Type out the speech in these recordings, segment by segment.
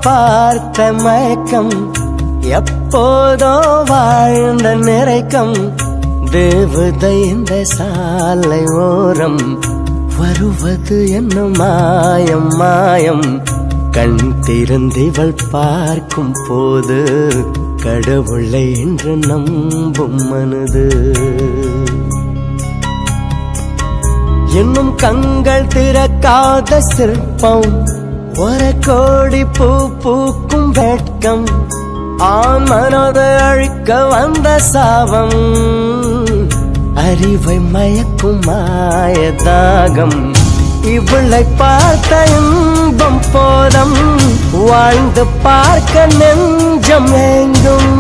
பார்த்த மயக்கம் எப்போதோ வாழ்ந்த நிறைக்கம் தேவதை இந்த சாலை ஓரம் வருவது என்ன மாயம் மாயம் கண் திறந்திவள் பார்க்கும் போது கடவுளை என்று நம்பும் மனது இன்னும் கண்கள் திறக்காத சிற்பம் ஒரு கோடி பூ பூக்கும் வெட்கம் ஆண் மனதை அழிக்க வந்த சாபம் அறிவை மயக்கும் மாயதாகம் இவளை பார்த்த இன்பம் போதம் வாழ்ந்து பார்க்க நெஞ்சம் எங்கும்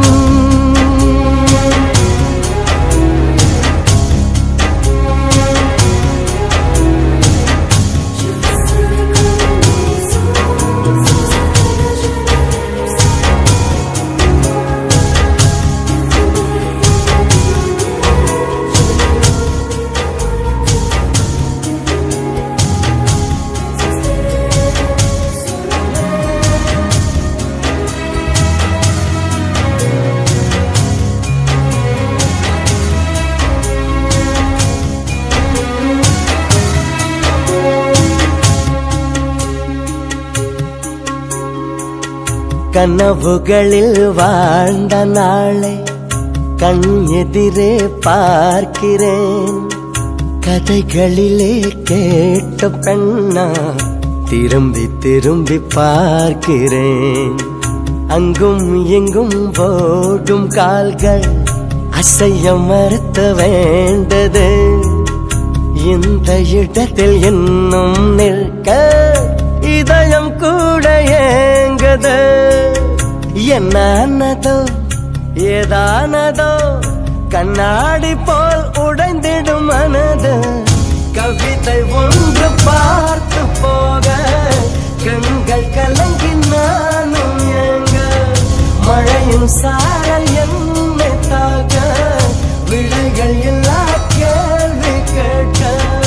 கனவுகளில் வாழ்ந்த நாளை கண் எதிரே பார்க்கிறேன் கதைகளிலே கேட்ட பெண்ணா திரும்பி திரும்பி பார்க்கிறேன் அங்கும் எங்கும் போடும் கால்கள் அசைய மறுத்த வேண்டது இந்த இடத்தில் இன்னும் நிற்க இதயம் கூட ஏங்கது என்னதோ ஏதானதோ கண்ணாடி போல் உடைந்திடும் மனது கவிதை ஒன்று பார்த்து போக கண்கள் கலங்கி நானும் ஏங்க மழையின் சாரல் என்னை தாக்க விடைகள் எல்லா கேள்வி கேட்க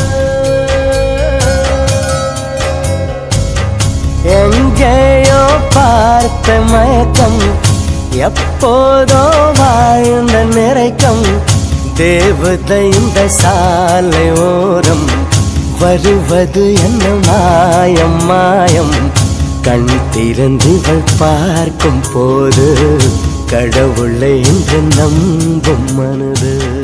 எங்கேயோ பார்த்த மயக்கம் எப்போதோ வாழ்ந்த நிறைக்கம் தேவதை இந்த சாலை ஓரம் வருவது என்ன மாயம் மாயம் கண் திறந்திவள் பார்க்கும் போது கடவுளை என்று நம்பும் மனது